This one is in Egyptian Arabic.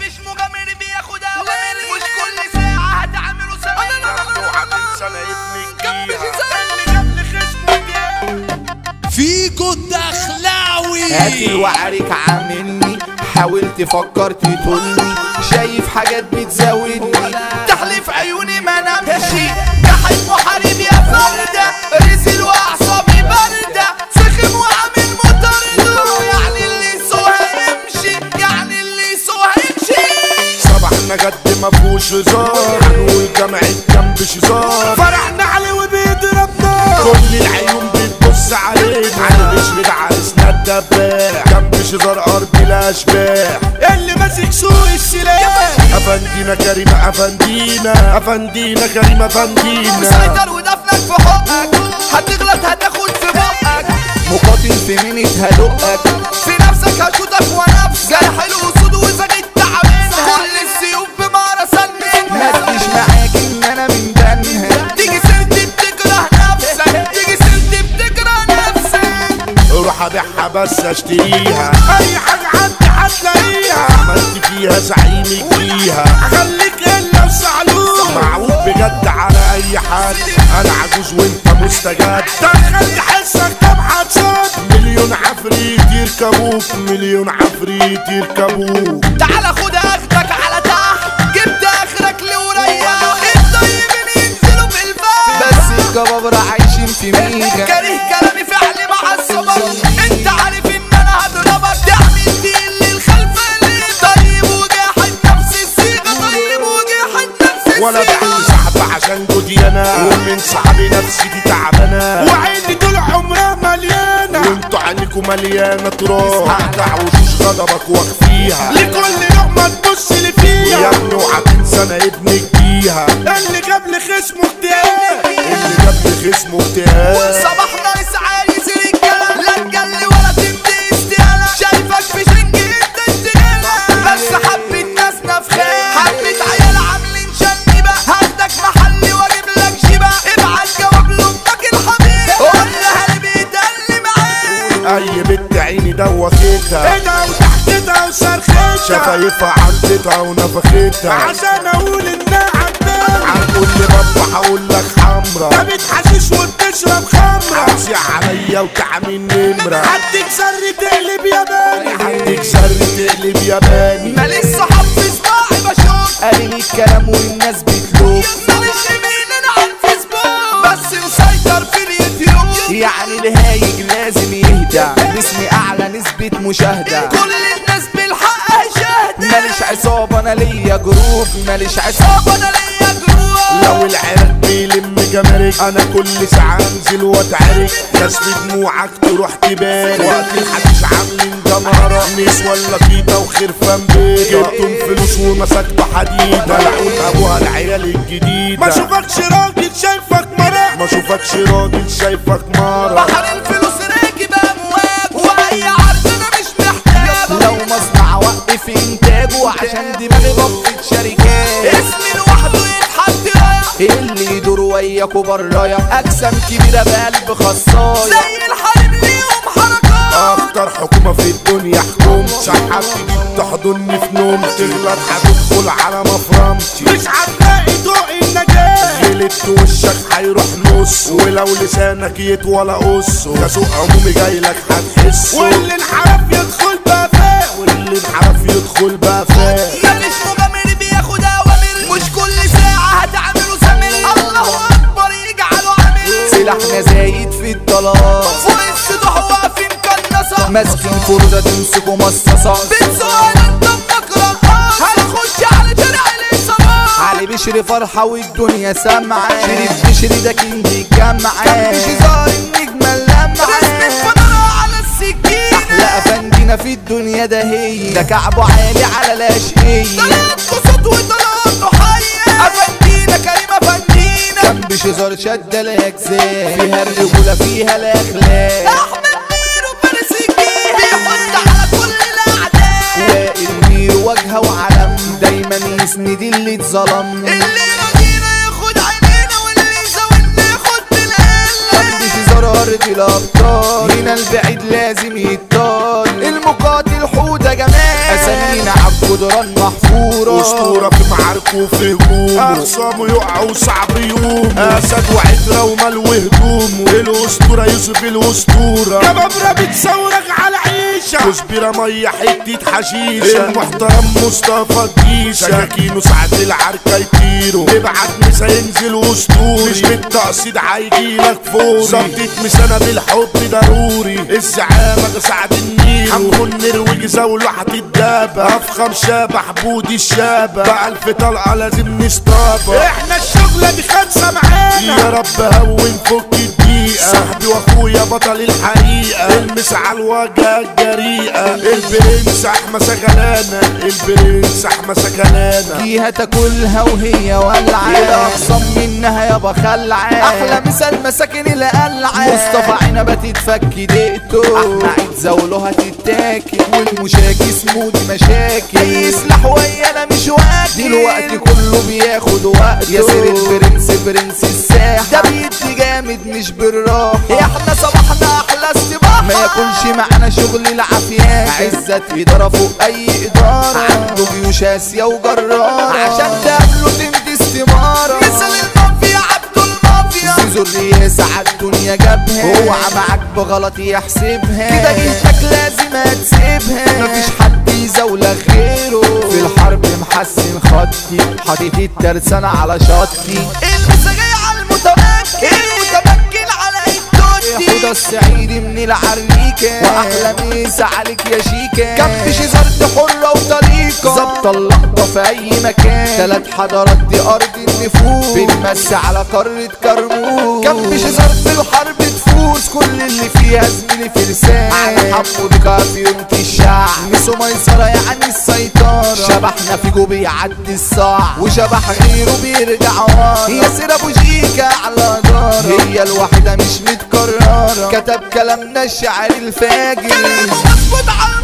مش مغامر بياخد اوامر مش كل ساعة هتعمله سمير ممنوع من سنة ابنك مش فيها اللي قبل خصمه جه فيكو الدخلاوي هاتي وعرك عاملني حاول تفكر تتولني شايف حاجات بتزاولني تحليف عيوني ما نمشي جحد محارب يا فردة رزل واعصابي باردة سخم وعامل مطرده يعني اللي سوها يمشي يعني اللي سوها يمشي صباحنا جد ما فيهوش هزار هنقول جامعة جنب شزار فرحنا عليه وبيضربنا كل العيون بتبص علينا على بشر عرسنا الدباح جنب شزار ارض الاشباح اللي ماسك سوق السلاح افندينا كريمة افندينا افندينا كريمة افندينا مسيطر ودفنك في حقك هتغلط هتاخد في بقك مقاتل في مينة هدقك في نفسك هشوطك ونفسك جرح الاسود وزغيت تعبانها كل السيوف بمعرة ما سلمها تجيش معاك ان انا من بنها تيجي سيرتي بتكره نفسك تيجي سيرتي بتكره نفسك روح ابيعها بس اشتريها اي حاجة عندي هتلاقيها عملت فيها زعيمك فيها خليك الا وسعلوك معروف بجد على اي حد انا عجوز وانت مستجد دخل حسك طب هتصد مليون عفريت يركبوك مليون عفريت يركبوك تعال خد اخدك على تحت جبت اخرك لوريا الطيبين ينزلوا في الفم بس الجبابرة عايشين في ميجا كاره كلامي فعلي معصبك انت عارف ان انا هضربك تعمل دي اللي الخلف اللي طيب وجاحد نفس الصيغه طيب وجاحد نفس ولا الصيغه بعمل سحب عشان جودي انا ومن صحابي نفسيتي تعبانه وعيني طول عمرها مليانة وانتوا عينيكوا مليانه تراب هقطع وشوش غضبك واخفيها لكل لقمة تبص اللي يا فيها ابني اوعى تنسى انا ابنك بيها اللي قبل خصمه اكتئاب اللي جاب لي خصمه اكتئاب صباحنا لسه عايز رجاله لا تجلي ولا تمدي استياله شايفك في شنج انت استغاله بس حبة ناس نفخان حبة عيال عاملين شنبة هاخدك محلي واجيب لك شبه ابعت جواب لامك الحبيبة قول لها اللي بيتقل معاك اي بنت عيني دوختها ايدها وتحتها وصرختها شفايفها عدتها ونفختها عشان اقول انها عدتها هتقول لي بابا هقول لك حمرا ما بتحشش وبتشرب خمرة عاوزي عليا وتعمل نمرة عندك سر تقلب ياباني عندك سر تقلب ياباني ماليش صحاب في صباعي بشوف قالين الكلام والناس بتلوم ماليش ايميل انا على الفيسبوك بس مسيطر في اليوتيوب يعني الهايج لازم يهدى باسمي اعلى نسبة مشاهدة كل الناس بالحق هشهد ماليش عصابة انا ليا جروب ماليش عصابة طب انا ليا جروح لو العرق بيلم جمارك انا كل ساعة انزل واتعرك كشف دموعك تروح تبان وقت الحديث عاملين جمارة نسوة لطيفة وخرفان بيضة جبتم فلوس ومسكت حديدة ملعون ابوها العيال الجديدة ما اشوفكش راجل شايفك مرة ما اشوفكش راجل شايفك مرة بحر الفلوس راكب امواج واي عرض انا مش محتاج لو مصنع وقف انتاجه عشان دماغي ضبط شركات اسمي لوحده يتحط رايح اللي يدور وياكوا برايا اجسام كبيرة بقلب خصايا زي الحريم ليهم حركات اكتر حكومة في الدنيا حكوم سحب تجيب تحضني في نوم تغلط هتدخل على مفرمتي مش هتلاقي ضوء النجاة غلطت وشك هيروح نص ولو لسانك يطول قصه كسوق عمومي جاي لك هتحسه واللي انحرف يدخل بقى فاق واللي انحرف يدخل بقى فاق ماليش مغامر بياخد اوامر مش كل ساعة هتعمله سمير الله اكبر يجعله عامل سلاحنا زايد في الطلاق فوق السطوح واقفين كالنصر ماسكين فردة تمسكوا مصاصة بتسوق انت مكره هنخش على شارع الاصابات علي بشري فرحة والدنيا سامعة شريف بشري ده كينج الجامعة كان بشزار النجمة رسم اللمعة الفنانة على السكينة لا أفندينا في الدنيا ده هي ده كعبه عالي على الأشقية طلعت قصاد وطلعت حية افندينا كريم افندينا كان بشزار شد الأجزاء فيها الرجولة فيها الأخلاق احمد ميرو فارسيكي بيحط على كل الاعداء وائل مير وجهه وعلم دايما يسند اللي اتظلم اللي راضينا ياخد عينينا واللي زودنا ياخد بالقلة كان بشزار أرض الأبطال هنا البعيد لازم يطال المقاتل حودة جمال أسامينا عبد الجدران محفورة اسطورة في معاركه وفي هجومه اخصامه يقعوا صعب يقوموا اسد وعترة ومال وهدومه الاسطورة يوسف الاسطورة كبابرة بتصورك على عيشة كزبرة مية حتة حشيشة المحترم مصطفى الجيشة سكاكينه ساعة العركة يطيروا ابعت مسا ينزل اسطوري مش بالتقصيد هيجيلك فوري ظبطة مسانة بالحب ضروري الزعامة ده سعد النيل حمو النرويج زاوله هتتدابة افخم شابح بودي الشابة بألف طلقة لازم نصطابة احنا الشغلة دي خمسة معانا يا رب هون فك الدقيقة صاحبي واخويا بطل الحقيقة المس على الوجه الجريئة البرنس احمى سكلانة البرنس احمى سكلانة فيها تاكلها وهي ولعة إلى أخصم منها يابا خلعة أحلى مثال مساكن القلعة مصطفى عنبة تتفك دقته أحمى عيد زوله هتتاكل والمشاكي سمودي مشاكل أي سلاح ويا أنا مش واكل دلوقتي كله بياخد وقته ياسر البرنس برنس الساحة ده بيدي جامد مش بالراحة احنا صباحنا أحلى استباحة ما يكونش معانا شغل العافيات عزت إدارة فوق أي إدارة عنده جيوش آسيا وجرارة عشان تقابله تمدي استمارة مثل المافيا عبد المافيا زيزو الرياسة عالدنيا جابها هو معاك بغلط يحسبها كده جهتك لازم هتسيبها مفيش حد يزاولك غيره في الحرب محسن خطي حاطط الترسانة على شطي المسا جاي على المتمكن المتمكن على الدنيا ياخد السعيد من العريكة واحلى ميسا عليك يا شيكة كبش زرد حرة وطريقة ظبط اللقطة في اي مكان تلات حضارات دي ارض النفوس بنمس على قارة كرموز كبش زرد الحرب تفوز كل اللي فيها زميلي فرسان على حمو بكا في يوم الشعب ميسو ميسرة يعني السيطرة شبحنا في جو بيعدي الصاع وشبح غيره بيرجع ورا ياسر ابو جيكا على دارة هي الوحيدة مش متكررة كتب كلامنا الشعر الفاجر كلامه مظبوط على